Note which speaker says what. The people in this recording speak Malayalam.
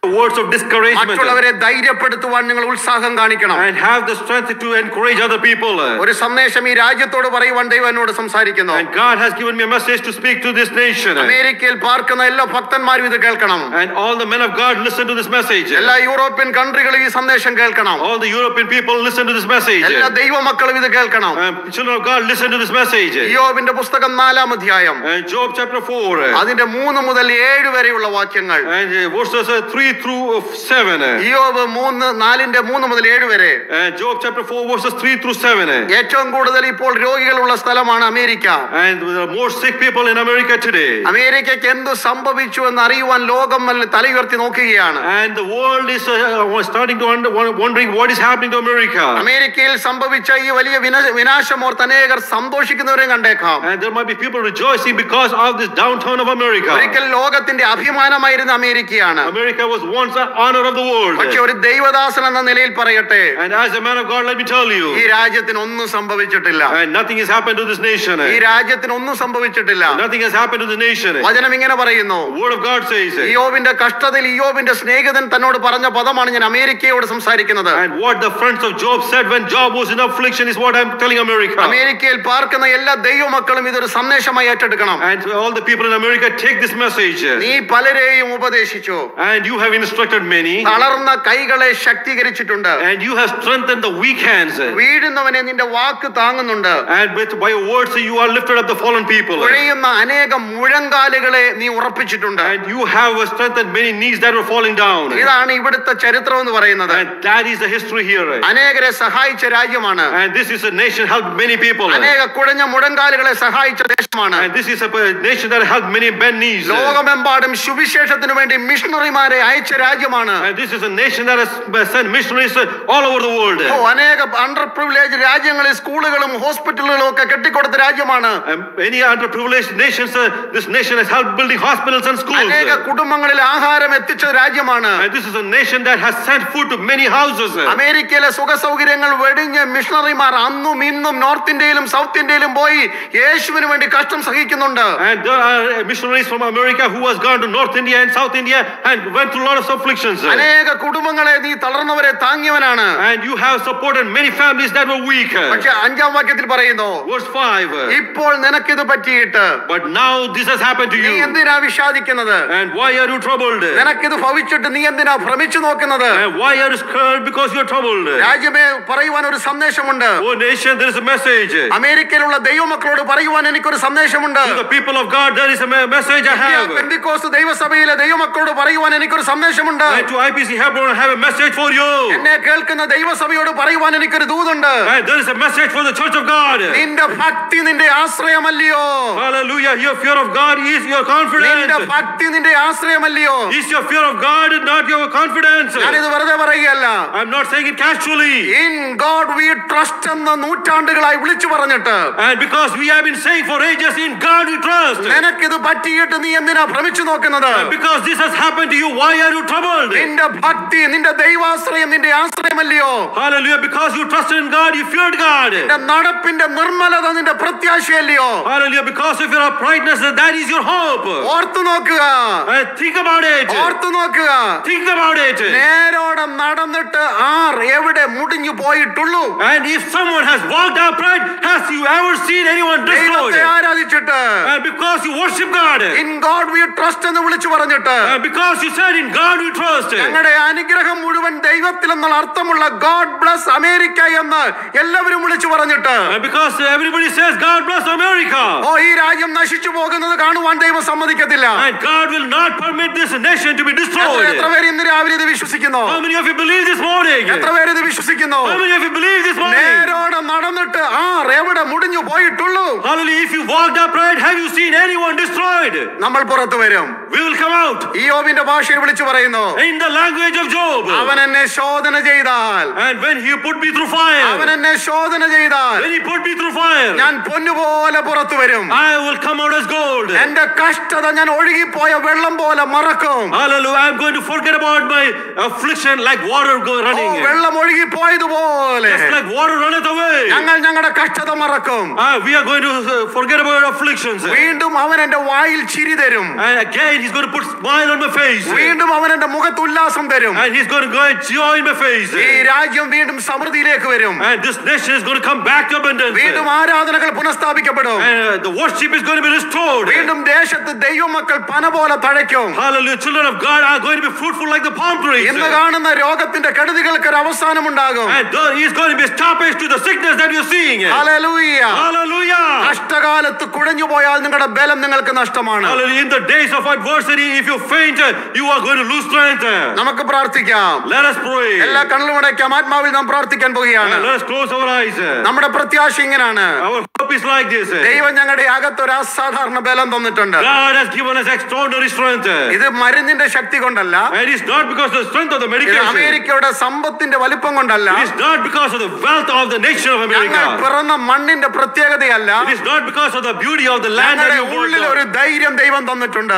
Speaker 1: words of discouragement
Speaker 2: മറ്റുള്ളവരെ ധൈര്യപ്പെടുത്തുവാൻ നിങ്ങൾ ഉത്സാഹം കാണിക്കണം
Speaker 1: and have the strength to encourage other people.
Speaker 2: ഒരു സന്ദേശം ഈ രാജ്യത്തോട് പറയുവാൻ ദൈവം എന്നോട് സംസാരിക്കുന്നു
Speaker 1: And God has given me a message to speak to this nation.
Speaker 2: അമേരിക്കയിൽ പാർക്കുന്ന എല്ലാ ഭക്തന്മാരും ഇത് കേൾക്കണം
Speaker 1: And all the men of God listen to this message.
Speaker 2: എല്ലാ യൂറോപ്യൻ കൺട്രികളും ഈ സന്ദേശം കേൾക്കണം
Speaker 1: All the European people listen to this message.
Speaker 2: എല്ലാ ദൈവമക്കളും ഇത് കേൾക്കണം
Speaker 1: Um, children of God listen to this message.
Speaker 2: യോബിന്റെ പുസ്തകം നാലാം അധ്യായം
Speaker 1: And Job chapter 4.
Speaker 2: അതിന്റെ മൂന്ന് മുതൽ ഏഴ് വരെയുള്ള വാക്യങ്ങൾ
Speaker 1: And uh, verses uh, 3 through uh, 7.
Speaker 2: യോബ് മൂന്ന് നാലിന്റെ മൂന്ന് മുതൽ ഏഴ് വരെ
Speaker 1: And Job chapter 4 verses 3 through 7.
Speaker 2: ഏറ്റവും കൂടുതൽ ഇപ്പോൾ രോഗികളുള്ള സ്ഥലമാണ് America
Speaker 1: And there are more sick people in America today.
Speaker 2: അമേരിക്കയ്ക്ക് എന്ത് സംഭവിച്ചു എന്ന് അറിയുവാൻ ലോകം വല്ല തലയുയർത്തി നോക്കുകയാണ്
Speaker 1: And the world is uh, starting to wonder, wondering what is happening to America.
Speaker 2: അമേരിക്കയിൽ സംഭവിച്ച ഈ വലിയ വിന- വിനാശമോർത്ത് അനേകർ സന്തോഷിക്കുന്നവരെയും കണ്ടേക്കാം
Speaker 1: And there might be people rejoicing because of this downturn of America.
Speaker 2: ഒരിക്കൽ ലോകത്തിന്റെ അഭിമാനമായിരുന്ന അമേരിക്കയാണ്
Speaker 1: America was once the honor of the world.
Speaker 2: പക്ഷെ ഒരു ദൈവദാസൻ എന്ന നിലയിൽ പറയട്ടെ
Speaker 1: And as a man of God, let me tell
Speaker 2: ഈ
Speaker 1: you,
Speaker 2: രാജ്യത്തിന് ഒന്നും സംഭവിച്ചിട്ടില്ല
Speaker 1: and nothing has happened to this nation.
Speaker 2: ഈ രാജ്യത്തിന് ഒന്നും സംഭവിച്ചിട്ടില്ല
Speaker 1: Nothing has happened to the nation.
Speaker 2: വചനം ഇങ്ങനെ പറയുന്നു
Speaker 1: The word of God says,
Speaker 2: ഇയോബിന്റെ കഷ്ടതയിൽ ഇയോബിന്റെ സ്നേഹിതൻ തന്നോട് പറഞ്ഞ പദമാണ് ഞാൻ അമേരിക്കയോട് സംസാരിക്കുന്നത്
Speaker 1: and what the friends of Job said when Job was in affliction is what I'm telling America.
Speaker 2: അമേരിക്കയിൽ പാർക്കുന്ന എല്ലാ ദൈവമക്കളും ഇതൊരു സന്ദേശമായി ഏറ്റെടുക്കണം
Speaker 1: And to all the people in America, take this message.
Speaker 2: നീ പലരെയും ഉപദേശിച്ചു
Speaker 1: And you have instructed many,
Speaker 2: തളർന്ന കൈകളെ ശക്തീകരിച്ചിട്ടുണ്ട്
Speaker 1: and you have strengthened the weak hands.
Speaker 2: വീഴുന്നവനെ നിന്റെ വാക്ക് താങ്ങുന്നുണ്ട്
Speaker 1: And with by your words you are lifted up the fallen people.
Speaker 2: കുഴയുന്ന അനേകം മുഴങ്കാലുകളെ നീ ഉറപ്പിച്ചിട്ടുണ്ട്
Speaker 1: And you have strengthened many knees that were falling down.
Speaker 2: ഇതാണ് ഇവിടുത്തെ ചരിത്രം എന്ന് പറയുന്നത്
Speaker 1: And that is the history here.
Speaker 2: അനേകരെ സഹായിച്ച രാജ്യമാണ്
Speaker 1: And this is a nation helped many people.
Speaker 2: അനേക കുഴഞ്ഞ മുഴങ്കാലുകളെ സഹായിച്ച ദേശമാണ്
Speaker 1: And this is a nation that helped many bend knees.
Speaker 2: ലോകമെമ്പാടും സുവിശേഷത്തിന് വേണ്ടി മിഷണറിമാരെ അയച്ച രാജ്യമാണ്
Speaker 1: And this is a nation that has sent missionaries all over the world.
Speaker 2: ഓ, അനേക അണ്ടർ പ്രിവിലേജ് രാജ്യങ്ങളിൽ സ്കൂളുകളും ഹോസ്പിറ്റലുകളും ഒക്കെ കെട്ടിക്കൊടുത്ത രാജ്യമാണ്
Speaker 1: And many underprivileged nations, uh, this nation has helped building hospitals and schools.
Speaker 2: അനേക കുടുംബങ്ങളിൽ ആഹാരം എത്തിച്ച രാജ്യമാണ്
Speaker 1: And this is a nation that has sent food to many houses.
Speaker 2: അമേരിക്കയിലെ സുഖ സൗകര്യങ്ങൾ വെടിഞ്ഞ് മിഷണറിമാർ അന്നും ഇന്നും നോർത്ത് ഇന്ത്യയിലും സൗത്ത് ഇന്ത്യയിലും പോയി യേശുവിന് വേണ്ടി കഷ്ടം സഹിക്കുന്നുണ്ട്
Speaker 1: And there are missionaries from America who has gone to North India and South India and went through a lot of afflictions.
Speaker 2: അനേക കുടുംബങ്ങളെ നീ തളർന്നവരെ താങ്ങിയവനാണ്
Speaker 1: And you have supported many families that were weak.
Speaker 2: പക്ഷെ അഞ്ചാം വാക്യത്തിൽ പറയുന്നു
Speaker 1: Verse 5.
Speaker 2: ഇപ്പോൾ നിനക്കിത് പറ്റിയിട്ട്
Speaker 1: But now this has happened to
Speaker 2: നീ
Speaker 1: you.
Speaker 2: എന്തിനാ വിഷാദിക്കുന്നത്
Speaker 1: And why are you troubled?
Speaker 2: നിനക്കിത് ഭവിച്ചിട്ട് നീ എന്തിനാ ഭ്രമിച്ചു നോക്കുന്നത്
Speaker 1: And why are you scared because you are troubled?
Speaker 2: രാജ്യമേ പറയുവാൻ ഒരു സന്ദേശമുണ്ട്
Speaker 1: Oh nation, there is a message.
Speaker 2: അമേരിക്കയിലുള്ള ദൈവമക്കളോട് പറയുവാൻ എനിക്കൊരു സന്ദേശമുണ്ട്
Speaker 1: To the people of God, there is a me- message I have.
Speaker 2: പെന്തിക്കോസ്ത് ദൈവസഭയിലെ ദൈവമക്കളോട് പറയുവാൻ എനിക്കൊരു സന്ദേശമുണ്ട്
Speaker 1: And to IPC Hebron, I have a message for you.
Speaker 2: എന്നെ കേൾക്കുന്ന ദൈവസഭയോട് പറയുവാൻ എനിക്കൊരു ദൂതുണ്ട്
Speaker 1: And there is a message for the church of God.
Speaker 2: നിന്റെ ഭക്തി നിന്റെ ആശ്രയമല്ലയോ
Speaker 1: Hallelujah. Your fear of God is your
Speaker 2: നിന്റെ
Speaker 1: confidence.
Speaker 2: ഭക്തി നിന്റെ ആശ്രയമല്ലയോ
Speaker 1: Is your fear of God not your confidence?
Speaker 2: ഞാനിത് വെറുതെ പറയുകയല്ല
Speaker 1: I'm not saying it casually.
Speaker 2: In God we trust എന്ന് നൂറ്റാണ്ടുകളായി വിളിച്ചു പറഞ്ഞിട്ട്
Speaker 1: And because we have been saying for ages, in God we trust.
Speaker 2: നിനക്കിത് പറ്റിയിട്ട് നീ എന്തിനാ ഭ്രമിച്ചു നോക്കുന്നത്
Speaker 1: And because this has happened to you, why are you troubled?
Speaker 2: നിന്റെ ഭക്തി നിന്റെ ദൈവാശ്രയം നിന്റെ ആശ്രയമല്ലയോ
Speaker 1: Hallelujah. Because you trusted in God, you feared God.
Speaker 2: നിന്റെ നടപ്പിന്റെ നിർമ്മലത നിന്റെ പ്രത്യാശയല്ലയോ
Speaker 1: Hallelujah. Because of your uprightness, that is your hope.
Speaker 2: ഓർത്തു നോക്കുക
Speaker 1: And think about it.
Speaker 2: ഓർത്തു നോക്കുക
Speaker 1: Think about it.
Speaker 2: നേരോടെ നടന്നിട്ട് ആർ എവിടെ മുടിഞ്ഞു പോയിട്ടുള്ളൂ
Speaker 1: And if someone has walked upright, has you ever seen anyone destroyed?
Speaker 2: ദൈവത്തെ ആരാധിച്ചിട്ട്
Speaker 1: And because you worship God,
Speaker 2: in God we trust എന്ന് വിളിച്ചു പറഞ്ഞിട്ട്
Speaker 1: and because you said in God we trust,
Speaker 2: ഞങ്ങളുടെ അനുഗ്രഹം മുഴുവൻ ദൈവത്തിൽ എന്നുള്ള അർത്ഥമുള്ള ഗോഡ് ബ്ലസ് അമേരിക്ക എന്ന് എല്ലാവരും വിളിച്ചു പറഞ്ഞിട്ട്
Speaker 1: and because everybody says God bless America,
Speaker 2: ഓ ഈ രാജ്യം നശിച്ചു പോകുന്നത് കാണുവാൻ ദൈവം സമ്മതിക്കത്തില്ല
Speaker 1: and God will not permit this nation to be
Speaker 2: എത്ര
Speaker 1: destroyed.
Speaker 2: എത്ര പേര് ഇന്ന് രാവിലെ ഇത് വിശ്വസിക്കുന്നു
Speaker 1: How many of you believe this morning?
Speaker 2: എത്ര പേര് ഇത് വിശ്വസിക്കുന്നു
Speaker 1: How many of you believe this morning?
Speaker 2: നേരോടെ നടന്നിട്ട് ആർ എവിടെ മുടിഞ്ഞു പോയിട്ടുള്ളൂ
Speaker 1: Hallelujah. If you walked upright, have you seen anyone destroyed?
Speaker 2: നമ്മൾ പുറത്തു വരും
Speaker 1: We will come out.
Speaker 2: ഈ യോബിന്റെ ഭാഷയിൽ വിളിച്ചു പറയുന്നു
Speaker 1: In the language of Job.
Speaker 2: അവൻ എന്നെ ശോധന ചെയ്താൽ
Speaker 1: And when he put me through fire,
Speaker 2: അവൻ എന്നെ ശോധന ചെയ്താൽ
Speaker 1: when he put me through fire,
Speaker 2: ഞാൻ പൊന്നുപോലെ പുറത്തു വരും
Speaker 1: I will come out as gold.
Speaker 2: എന്റെ കഷ്ടത ഞാൻ ഒഴുകിപ്പോയ വെള്ളം പോലെ മറക്കും
Speaker 1: Hallelujah. I'm going to forget about my affliction like water go
Speaker 2: oh,
Speaker 1: running.
Speaker 2: വെള്ളം ഒഴുകിപ്പോയതുപോലെ
Speaker 1: Just like water runneth away.
Speaker 2: ഞങ്ങൾ ഞങ്ങളുടെ കഷ്ടത മറക്കും
Speaker 1: Ah, we are going to uh, forget about our afflictions.
Speaker 2: വീണ്ടും അവൻ എന്റെ വായിൽ ചിരി തരും
Speaker 1: And again, he's going to put smile on my face.
Speaker 2: വീണ്ടും അവൻ എന്റെ മുഖത്ത് ഉല്ലാസം തരും
Speaker 1: And he's going to go and joy in my face.
Speaker 2: ഈ രാജ്യം വീണ്ടും സമൃദ്ധിയിലേക്ക് വരും
Speaker 1: And this nation is going to come back to abundance.
Speaker 2: വീണ്ടും ആരാധനകൾ പുനഃസ്ഥാപിക്കപ്പെടും
Speaker 1: And uh, the worship is going to be restored.
Speaker 2: വീണ്ടും ദേശത്ത് ദൈവമക്കൾ പന പോലെ തഴയ്ക്കും
Speaker 1: Hallelujah. Children of God are going to be fruitful like the palm trees.
Speaker 2: ഇന്ന് കാണുന്ന രോഗത്തിന്റെ കെടുതികൾക്ക് ഒരു അവസാനമുണ്ടാകും
Speaker 1: And though he's going to be a stoppage to the sickness that you're seeing.
Speaker 2: Hallelujah.
Speaker 1: Hallelujah.
Speaker 2: കഷ്ടകാലത്ത് കുഴഞ്ഞു പോയാൽ നിങ്ങളുടെ ബലം നിങ്ങൾക്ക് നഷ്ടമാണ്
Speaker 1: Hallelujah. In the days of adversity, if you faint, uh, you are going to lose strength.
Speaker 2: നമുക്ക് പ്രാർത്ഥിക്കാം
Speaker 1: Let us pray.
Speaker 2: എല്ലാ കണ്ണും അടയ്ക്കാം ആത്മാവിൽ നാം പ്രാർത്ഥിക്കാൻ പോവുകയാണ്
Speaker 1: And let us close our eyes.
Speaker 2: നമ്മുടെ പ്രത്യാശ ഇങ്ങനാണ്
Speaker 1: Our hope is like this.
Speaker 2: ദൈവം ഞങ്ങളുടെ അകത്ത് ഒരു അസാധാരണ ബലം തന്നിട്ടുണ്ട്
Speaker 1: God has given us extraordinary strength.
Speaker 2: ഇത് മരുന്നിന്റെ ശക്തി കൊണ്ടല്ല
Speaker 1: And it's not because of the strength of the
Speaker 2: ഇത്
Speaker 1: medication.
Speaker 2: അമേരിക്കയുടെ സമ്പത്തിന്റെ വലിപ്പം കൊണ്ടല്ല
Speaker 1: It is not because of the wealth of the nation of
Speaker 2: ഞങ്ങൾ
Speaker 1: America.
Speaker 2: പിറന്ന മണ്ണിന്റെ പ്രത്യേകതയല്ല
Speaker 1: It is not because of the beauty of the land that
Speaker 2: ഞങ്ങളുടെ
Speaker 1: you
Speaker 2: ഉള്ളിൽ
Speaker 1: born.
Speaker 2: ഒരു ധൈര്യം ദൈവം തന്നിട്ടുണ്ട്